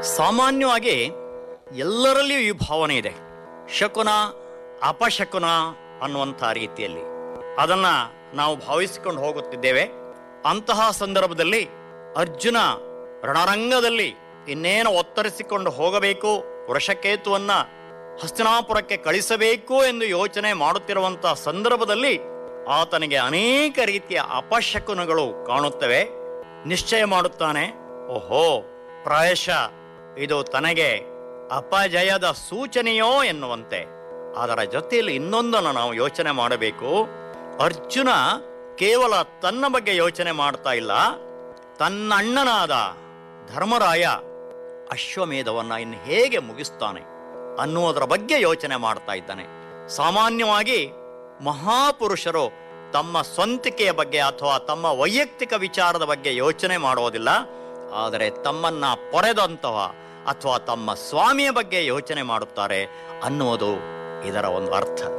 ಸಾಮಾನ್ಯವಾಗಿ ಎಲ್ಲರಲ್ಲಿಯೂ ಈ ಭಾವನೆ ಇದೆ ಶಕುನ ಅಪಶಕುನ ಅನ್ನುವಂಥ ರೀತಿಯಲ್ಲಿ ಅದನ್ನ ನಾವು ಭಾವಿಸಿಕೊಂಡು ಹೋಗುತ್ತಿದ್ದೇವೆ ಅಂತಹ ಸಂದರ್ಭದಲ್ಲಿ ಅರ್ಜುನ ರಣರಂಗದಲ್ಲಿ ಇನ್ನೇನು ಒತ್ತರಿಸಿಕೊಂಡು ಹೋಗಬೇಕು ವೃಷಕೇತುವನ್ನ ಹಸ್ತಿನಾಪುರಕ್ಕೆ ಕಳಿಸಬೇಕು ಎಂದು ಯೋಚನೆ ಮಾಡುತ್ತಿರುವಂತಹ ಸಂದರ್ಭದಲ್ಲಿ ಆತನಿಗೆ ಅನೇಕ ರೀತಿಯ ಅಪಶಕುನಗಳು ಕಾಣುತ್ತವೆ ನಿಶ್ಚಯ ಮಾಡುತ್ತಾನೆ ಓಹೋ ಪ್ರಾಯಶಃ ಇದು ತನಗೆ ಅಪಜಯದ ಸೂಚನೆಯೋ ಎನ್ನುವಂತೆ ಅದರ ಜೊತೆಯಲ್ಲಿ ಇನ್ನೊಂದನ್ನು ನಾವು ಯೋಚನೆ ಮಾಡಬೇಕು ಅರ್ಜುನ ಕೇವಲ ತನ್ನ ಬಗ್ಗೆ ಯೋಚನೆ ಮಾಡ್ತಾ ಇಲ್ಲ ತನ್ನ ಅಣ್ಣನಾದ ಧರ್ಮರಾಯ ಅಶ್ವಮೇಧವನ್ನ ಇನ್ನು ಹೇಗೆ ಮುಗಿಸ್ತಾನೆ ಅನ್ನುವುದರ ಬಗ್ಗೆ ಯೋಚನೆ ಮಾಡ್ತಾ ಇದ್ದಾನೆ ಸಾಮಾನ್ಯವಾಗಿ ಮಹಾಪುರುಷರು ತಮ್ಮ ಸ್ವಂತಿಕೆಯ ಬಗ್ಗೆ ಅಥವಾ ತಮ್ಮ ವೈಯಕ್ತಿಕ ವಿಚಾರದ ಬಗ್ಗೆ ಯೋಚನೆ ಮಾಡೋದಿಲ್ಲ ಆದರೆ ತಮ್ಮನ್ನ ಪೊರೆದಂತಹ ಅಥವಾ ತಮ್ಮ ಸ್ವಾಮಿಯ ಬಗ್ಗೆ ಯೋಚನೆ ಮಾಡುತ್ತಾರೆ ಅನ್ನುವುದು ಇದರ ಒಂದು ಅರ್ಥ